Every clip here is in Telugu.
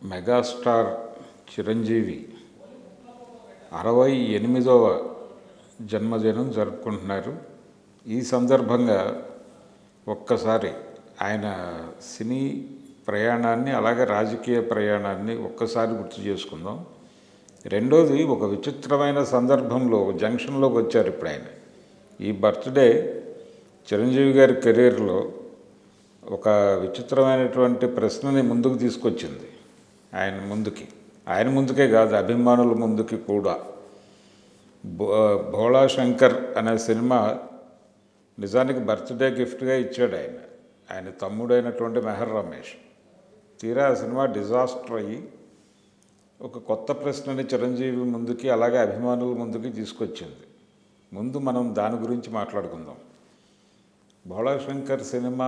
మెగాస్టార్ చిరంజీవి అరవై ఎనిమిదవ జన్మదినం జరుపుకుంటున్నారు ఈ సందర్భంగా ఒక్కసారి ఆయన సినీ ప్రయాణాన్ని అలాగే రాజకీయ ప్రయాణాన్ని ఒక్కసారి గుర్తు చేసుకుందాం రెండోది ఒక విచిత్రమైన సందర్భంలో ఒక జంక్షన్లోకి వచ్చారు ఇప్పుడు ఆయన ఈ బర్త్డే చిరంజీవి గారి కెరీర్లో ఒక విచిత్రమైనటువంటి ప్రశ్నని ముందుకు తీసుకొచ్చింది ఆయన ముందుకి ఆయన ముందుకే కాదు అభిమానుల ముందుకి కూడా బో భోళా శంకర్ అనే సినిమా నిజానికి బర్త్డే గిఫ్ట్గా ఇచ్చాడు ఆయన ఆయన తమ్ముడైనటువంటి మెహర్ రమేష్ తీరా ఆ సినిమా డిజాస్టర్ అయ్యి ఒక కొత్త ప్రశ్నని చిరంజీవి ముందుకి అలాగే అభిమానుల ముందుకి తీసుకొచ్చింది ముందు మనం దాని గురించి మాట్లాడుకుందాం భోళాశంకర్ సినిమా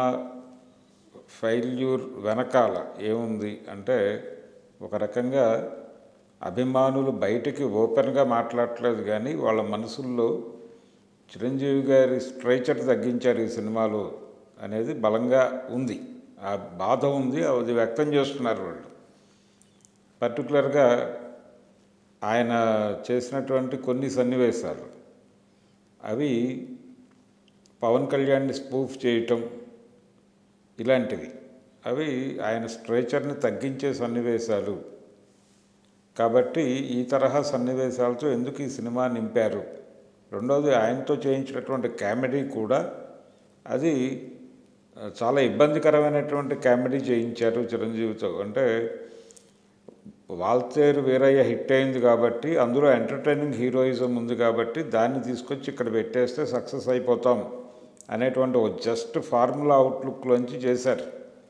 ఫెయిల్యూర్ వెనకాల ఏముంది అంటే ఒక రకంగా అభిమానులు బయటికి ఓపెన్గా మాట్లాడట్లేదు కానీ వాళ్ళ మనసుల్లో చిరంజీవి గారి స్ట్రైచర్ తగ్గించారు ఈ సినిమాలో అనేది బలంగా ఉంది ఆ బాధ ఉంది అది వ్యక్తం చేస్తున్నారు వాళ్ళు పర్టికులర్గా ఆయన చేసినటువంటి కొన్ని సన్నివేశాలు అవి పవన్ కళ్యాణ్ని స్పూఫ్ చేయటం ఇలాంటివి అవి ఆయన స్ట్రేచర్ని తగ్గించే సన్నివేశాలు కాబట్టి ఈ తరహా సన్నివేశాలతో ఎందుకు ఈ సినిమా నింపారు రెండవది ఆయనతో చేయించినటువంటి కామెడీ కూడా అది చాలా ఇబ్బందికరమైనటువంటి కామెడీ చేయించారు చిరంజీవితో అంటే వాల్తేరు వీరయ్య హిట్ అయింది కాబట్టి అందులో ఎంటర్టైనింగ్ హీరోయిజం ఉంది కాబట్టి దాన్ని తీసుకొచ్చి ఇక్కడ పెట్టేస్తే సక్సెస్ అయిపోతాం అనేటువంటి ఒక జస్ట్ ఫార్ములా అవుట్లుక్లోంచి చేశారు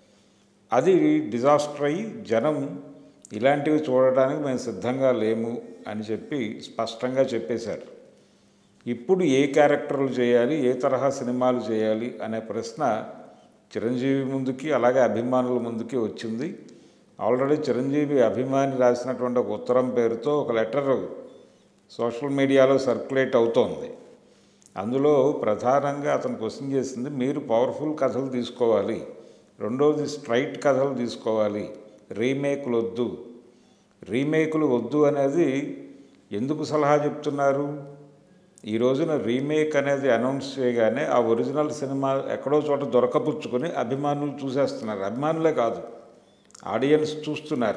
అది డిజాస్టర్ అయ్యి జనం ఇలాంటివి చూడడానికి మేము సిద్ధంగా లేము అని చెప్పి స్పష్టంగా చెప్పేశారు ఇప్పుడు ఏ క్యారెక్టర్లు చేయాలి ఏ తరహా సినిమాలు చేయాలి అనే ప్రశ్న చిరంజీవి ముందుకి అలాగే అభిమానుల ముందుకి వచ్చింది ఆల్రెడీ చిరంజీవి అభిమాని రాసినటువంటి ఒక ఉత్తరం పేరుతో ఒక లెటర్ సోషల్ మీడియాలో సర్క్యులేట్ అవుతోంది అందులో ప్రధానంగా అతను క్వశ్చన్ చేసింది మీరు పవర్ఫుల్ కథలు తీసుకోవాలి రెండవది స్ట్రైట్ కథలు తీసుకోవాలి రీమేకులు వద్దు రీమేకులు వద్దు అనేది ఎందుకు సలహా చెప్తున్నారు ఈ రోజున రీమేక్ అనేది అనౌన్స్ చేయగానే ఆ ఒరిజినల్ సినిమా ఎక్కడో చోట దొరకపుచ్చుకొని అభిమానులు చూసేస్తున్నారు అభిమానులే కాదు ఆడియన్స్ చూస్తున్నారు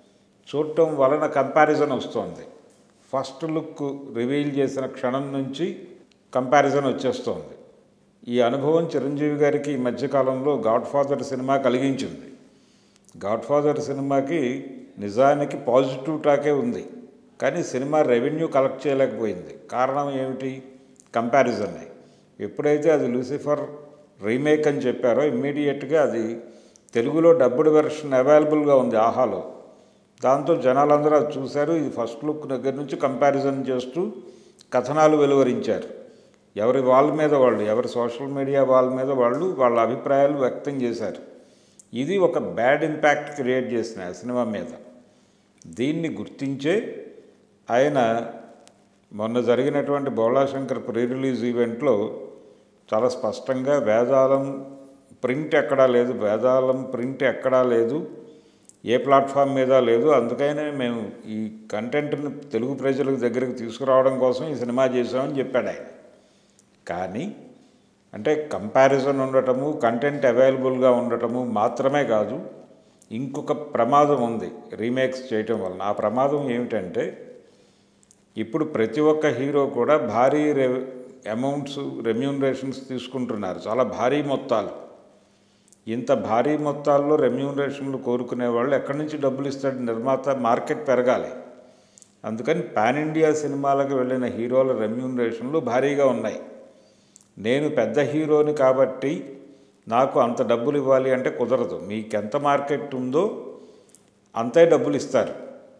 చూడటం వలన కంపారిజన్ వస్తుంది ఫస్ట్ లుక్ రివీల్ చేసిన క్షణం నుంచి కంపారిజన్ వచ్చేస్తోంది ఈ అనుభవం చిరంజీవి గారికి ఈ మధ్యకాలంలో గాడ్ ఫాదర్ సినిమా కలిగించింది గాడ్ ఫాదర్ సినిమాకి నిజానికి పాజిటివ్ టాకే ఉంది కానీ సినిమా రెవెన్యూ కలెక్ట్ చేయలేకపోయింది కారణం ఏమిటి కంపారిజన్ ఎప్పుడైతే అది లూసిఫర్ రీమేక్ అని చెప్పారో ఇమ్మీడియట్గా అది తెలుగులో డబ్బుడ్ వెర్షన్ అవైలబుల్గా ఉంది ఆహాలో దాంతో జనాలందరూ అది చూశారు ఇది ఫస్ట్ లుక్ దగ్గర నుంచి కంపారిజన్ చేస్తూ కథనాలు వెలువరించారు ఎవరి వాళ్ళ మీద వాళ్ళు ఎవరి సోషల్ మీడియా వాళ్ళ మీద వాళ్ళు వాళ్ళ అభిప్రాయాలు వ్యక్తం చేశారు ఇది ఒక బ్యాడ్ ఇంపాక్ట్ క్రియేట్ చేసిన ఆ సినిమా మీద దీన్ని గుర్తించే ఆయన మొన్న జరిగినటువంటి బోళాశంకర్ ప్రీ రిలీజ్ ఈవెంట్లో చాలా స్పష్టంగా వేదాలం ప్రింట్ ఎక్కడా లేదు వేదాలం ప్రింట్ ఎక్కడా లేదు ఏ ప్లాట్ఫామ్ మీద లేదు అందుకనే మేము ఈ కంటెంట్ని తెలుగు ప్రజలకు దగ్గరికి తీసుకురావడం కోసం ఈ సినిమా చేసామని చెప్పాడు ఆయన కానీ అంటే కంపారిజన్ ఉండటము కంటెంట్ అవైలబుల్గా ఉండటము మాత్రమే కాదు ఇంకొక ప్రమాదం ఉంది రీమేక్స్ చేయటం వలన ఆ ప్రమాదం ఏమిటంటే ఇప్పుడు ప్రతి ఒక్క హీరో కూడా భారీ రె అమౌంట్స్ రెమ్యూనరేషన్స్ తీసుకుంటున్నారు చాలా భారీ మొత్తాలు ఇంత భారీ మొత్తాల్లో రెమ్యూనరేషన్లు కోరుకునే వాళ్ళు ఎక్కడి నుంచి డబ్బులు ఇస్తాడు నిర్మాత మార్కెట్ పెరగాలి అందుకని పాన్ ఇండియా సినిమాలకు వెళ్ళిన హీరోల రెమ్యూనరేషన్లు భారీగా ఉన్నాయి నేను పెద్ద హీరోని కాబట్టి నాకు అంత డబ్బులు ఇవ్వాలి అంటే కుదరదు మీకు ఎంత మార్కెట్ ఉందో అంతే డబ్బులు ఇస్తారు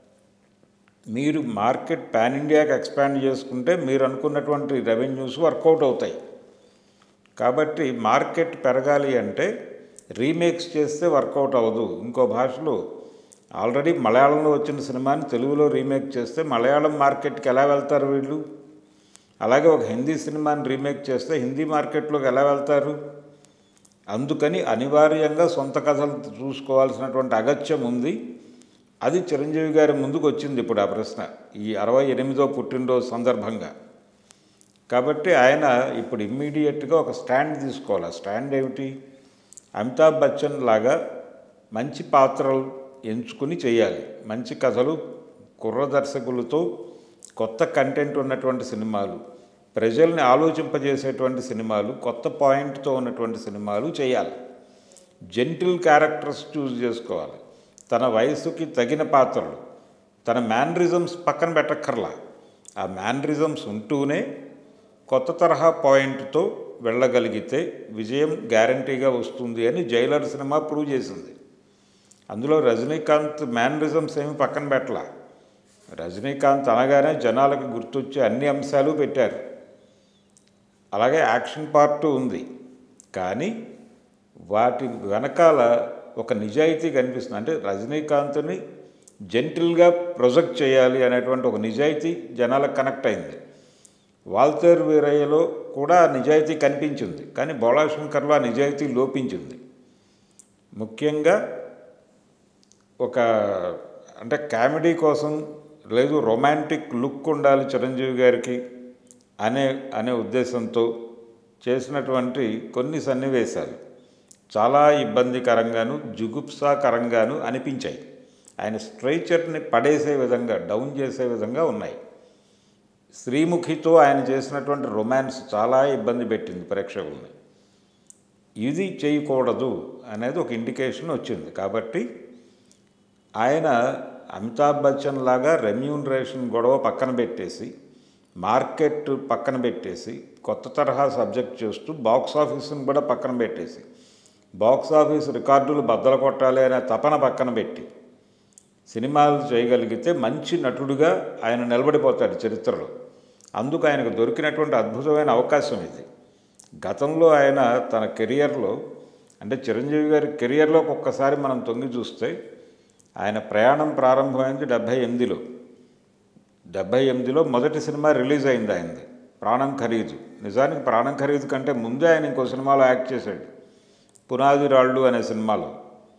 మీరు మార్కెట్ పాన్ ఇండియాకి ఎక్స్పాండ్ చేసుకుంటే మీరు అనుకున్నటువంటి రెవెన్యూస్ వర్కౌట్ అవుతాయి కాబట్టి మార్కెట్ పెరగాలి అంటే రీమేక్స్ చేస్తే వర్కౌట్ అవ్వదు ఇంకో భాషలో ఆల్రెడీ మలయాళంలో వచ్చిన సినిమాని తెలుగులో రీమేక్ చేస్తే మలయాళం మార్కెట్కి ఎలా వెళ్తారు వీళ్ళు అలాగే ఒక హిందీ సినిమాని రీమేక్ చేస్తే హిందీ మార్కెట్లోకి ఎలా వెళ్తారు అందుకని అనివార్యంగా సొంత కథలు చూసుకోవాల్సినటువంటి అగత్యం ఉంది అది చిరంజీవి గారి ముందుకు వచ్చింది ఇప్పుడు ఆ ప్రశ్న ఈ అరవై ఎనిమిదో పుట్టినరోజు సందర్భంగా కాబట్టి ఆయన ఇప్పుడు ఇమ్మీడియట్గా ఒక స్టాండ్ తీసుకోవాలి ఆ స్టాండ్ ఏమిటి అమితాబ్ బచ్చన్ లాగా మంచి పాత్రలు ఎంచుకుని చేయాలి మంచి కథలు కుర్ర దర్శకులతో కొత్త కంటెంట్ ఉన్నటువంటి సినిమాలు ప్రజల్ని ఆలోచింపజేసేటువంటి సినిమాలు కొత్త పాయింట్తో ఉన్నటువంటి సినిమాలు చేయాలి జెంటిల్ క్యారెక్టర్స్ చూస్ చేసుకోవాలి తన వయసుకి తగిన పాత్రలు తన మ్యానరిజమ్స్ పక్కన పెట్టక్కర్లా ఆ మ్యానరిజమ్స్ ఉంటూనే కొత్త తరహా పాయింట్తో వెళ్ళగలిగితే విజయం గ్యారంటీగా వస్తుంది అని జైలర్ సినిమా ప్రూవ్ చేసింది అందులో రజనీకాంత్ మ్యానరిజమ్స్ ఏమి పక్కన పెట్టలా రజనీకాంత్ అనగానే జనాలకు గుర్తొచ్చే అన్ని అంశాలు పెట్టారు అలాగే యాక్షన్ పార్ట్ ఉంది కానీ వాటి వెనకాల ఒక నిజాయితీ కనిపిస్తుంది అంటే రజనీకాంత్ని జెంటిల్గా ప్రొజెక్ట్ చేయాలి అనేటువంటి ఒక నిజాయితీ జనాలకు కనెక్ట్ అయింది వాల్తేర్ వీరయ్యలో కూడా ఆ నిజాయితీ కనిపించింది కానీ బోళాశంకర్లో ఆ నిజాయితీ లోపించింది ముఖ్యంగా ఒక అంటే కామెడీ కోసం లేదు రొమాంటిక్ లుక్ ఉండాలి చిరంజీవి గారికి అనే అనే ఉద్దేశంతో చేసినటువంటి కొన్ని సన్నివేశాలు చాలా ఇబ్బందికరంగాను జుగుప్సాకరంగాను అనిపించాయి ఆయన స్ట్రైచర్ని పడేసే విధంగా డౌన్ చేసే విధంగా ఉన్నాయి శ్రీముఖితో ఆయన చేసినటువంటి రొమాన్స్ చాలా ఇబ్బంది పెట్టింది ప్రేక్షకుల్ని ఇది చేయకూడదు అనేది ఒక ఇండికేషన్ వచ్చింది కాబట్టి ఆయన అమితాబ్ బచ్చన్ లాగా రెమ్యూనరేషన్ గొడవ పక్కన పెట్టేసి మార్కెట్ పక్కన పెట్టేసి కొత్త తరహా సబ్జెక్ట్ చేస్తూ బాక్స్ ఆఫీస్ని కూడా పక్కన పెట్టేసి బాక్స్ ఆఫీస్ రికార్డులు బద్దలు కొట్టాలి అనే తపన పక్కన పెట్టి సినిమాలు చేయగలిగితే మంచి నటుడుగా ఆయన నిలబడిపోతాడు చరిత్రలో అందుకు ఆయనకు దొరికినటువంటి అద్భుతమైన అవకాశం ఇది గతంలో ఆయన తన కెరియర్లో అంటే చిరంజీవి గారి కెరియర్లోకి ఒక్కసారి మనం తొంగి చూస్తే ఆయన ప్రయాణం ప్రారంభమైంది డెబ్భై ఎనిమిదిలో డెబ్భై ఎనిమిదిలో మొదటి సినిమా రిలీజ్ అయింది ఆయనది ప్రాణం ఖరీదు నిజానికి ప్రాణం ఖరీదు కంటే ముందే ఆయన ఇంకో సినిమాలో యాక్ట్ చేశాడు పునాది రాళ్ళు అనే సినిమాలో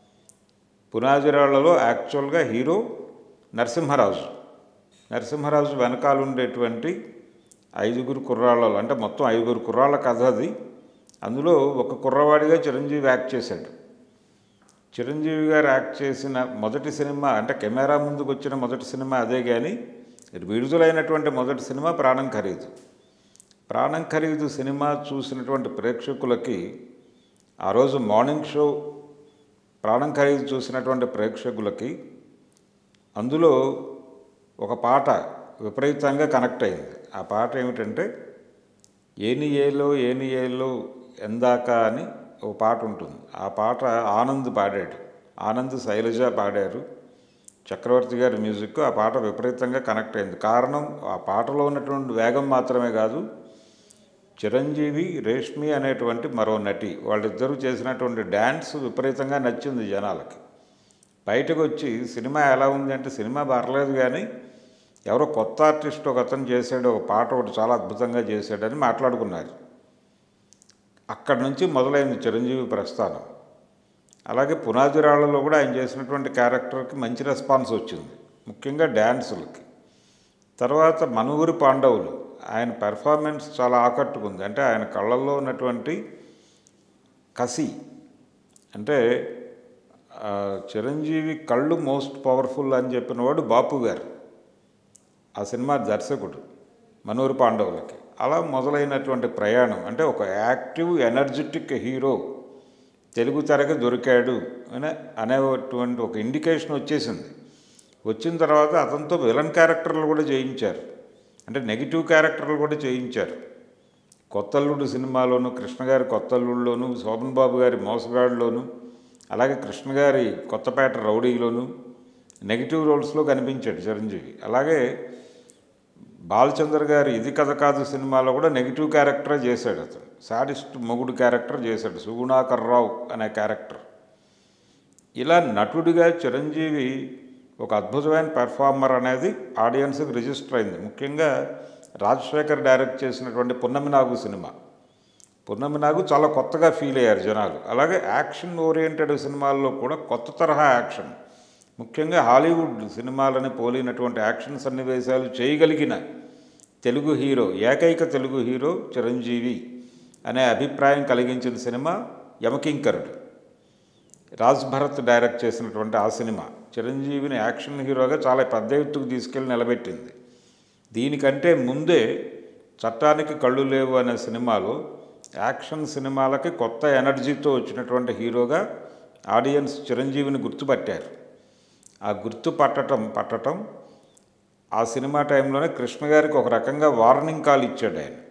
పునాది రాళ్లలో యాక్చువల్గా హీరో నరసింహరాజు నరసింహరాజు వెనకాల ఉండేటువంటి ఐదుగురు కుర్రాళ్ళలో అంటే మొత్తం ఐదుగురు కుర్రాళ్ళ కథ అది అందులో ఒక కుర్రవాడిగా చిరంజీవి యాక్ట్ చేశాడు చిరంజీవి గారు యాక్ట్ చేసిన మొదటి సినిమా అంటే కెమెరా ముందుకు వచ్చిన మొదటి సినిమా అదే కానీ విడుదలైనటువంటి మొదటి సినిమా ప్రాణం ఖరీదు ప్రాణం ఖరీదు సినిమా చూసినటువంటి ప్రేక్షకులకి ఆ రోజు మార్నింగ్ షో ప్రాణం ఖరీదు చూసినటువంటి ప్రేక్షకులకి అందులో ఒక పాట విపరీతంగా కనెక్ట్ అయింది ఆ పాట ఏమిటంటే ఏని ఏలో ఏని ఏలో ఎందాక అని ఒక పాట ఉంటుంది ఆ పాట ఆనంద్ పాడాడు ఆనంద్ శైలజ పాడారు చక్రవర్తి గారి మ్యూజిక్ ఆ పాట విపరీతంగా కనెక్ట్ అయింది కారణం ఆ పాటలో ఉన్నటువంటి వేగం మాత్రమే కాదు చిరంజీవి రేష్మి అనేటువంటి మరో నటి వాళ్ళిద్దరూ చేసినటువంటి డ్యాన్స్ విపరీతంగా నచ్చింది జనాలకి బయటకు వచ్చి సినిమా ఎలా ఉంది అంటే సినిమా పర్లేదు కానీ ఎవరో కొత్త ఆర్టిస్ట్ ఒక అతను చేసాడు ఒక పాట ఒకటి చాలా అద్భుతంగా చేశాడని మాట్లాడుకున్నారు అక్కడి నుంచి మొదలైంది చిరంజీవి ప్రస్థానం అలాగే పునాది రాళ్లలో కూడా ఆయన చేసినటువంటి క్యారెక్టర్కి మంచి రెస్పాన్స్ వచ్చింది ముఖ్యంగా డ్యాన్సులకి తర్వాత మనూరి పాండవులు ఆయన పెర్ఫార్మెన్స్ చాలా ఆకట్టుకుంది అంటే ఆయన కళ్ళల్లో ఉన్నటువంటి కసి అంటే ఆ, చిరంజీవి కళ్ళు మోస్ట్ పవర్ఫుల్ అని చెప్పిన వాడు బాపు గారు ఆ సినిమా దర్శకుడు మనూరి పాండవులకి అలా మొదలైనటువంటి ప్రయాణం అంటే ఒక యాక్టివ్ ఎనర్జెటిక్ హీరో తెలుగు తెరకి దొరికాడు అనే అనేటువంటి ఒక ఇండికేషన్ వచ్చేసింది వచ్చిన తర్వాత అతనితో విలన్ క్యారెక్టర్లు కూడా చేయించారు అంటే నెగిటివ్ క్యారెక్టర్లు కూడా చేయించారు కొత్తల్లుడు సినిమాలోను కృష్ణ గారి కొత్తల్లుడులోను శోభన్ బాబు గారి మోసగాడులోను అలాగే కృష్ణ గారి కొత్తపేట రౌడీలోను నెగిటివ్ రోల్స్లో కనిపించాడు చిరంజీవి అలాగే బాలచంద్ర గారి ఇది కథ కాదు సినిమాలో కూడా నెగిటివ్ క్యారెక్టరే చేశాడు అతను సాడిస్ట్ మొగుడు క్యారెక్టర్ చేశాడు సుగుణాకర్ రావు అనే క్యారెక్టర్ ఇలా నటుడిగా చిరంజీవి ఒక అద్భుతమైన పెర్ఫార్మర్ అనేది ఆడియన్స్కి రిజిస్టర్ అయింది ముఖ్యంగా రాజశేఖర్ డైరెక్ట్ చేసినటువంటి పున్నమి నాగు సినిమా పున్నమి నాగు చాలా కొత్తగా ఫీల్ అయ్యారు జనాలు అలాగే యాక్షన్ ఓరియంటెడ్ సినిమాల్లో కూడా కొత్త తరహా యాక్షన్ ముఖ్యంగా హాలీవుడ్ సినిమాలని పోలినటువంటి యాక్షన్ సన్నివేశాలు చేయగలిగిన తెలుగు హీరో ఏకైక తెలుగు హీరో చిరంజీవి అనే అభిప్రాయం కలిగించిన సినిమా యమకింకరుడు రాజ్ భరత్ డైరెక్ట్ చేసినటువంటి ఆ సినిమా చిరంజీవిని యాక్షన్ హీరోగా చాలా పెద్ద ఎత్తుకు తీసుకెళ్ళి నిలబెట్టింది దీనికంటే ముందే చట్టానికి కళ్ళు లేవు అనే సినిమాలో యాక్షన్ సినిమాలకి కొత్త ఎనర్జీతో వచ్చినటువంటి హీరోగా ఆడియన్స్ చిరంజీవిని గుర్తుపట్టారు ఆ గుర్తు పట్టటం పట్టటం ఆ సినిమా టైంలోనే కృష్ణ గారికి ఒక రకంగా వార్నింగ్ కాల్ ఇచ్చాడు ఆయన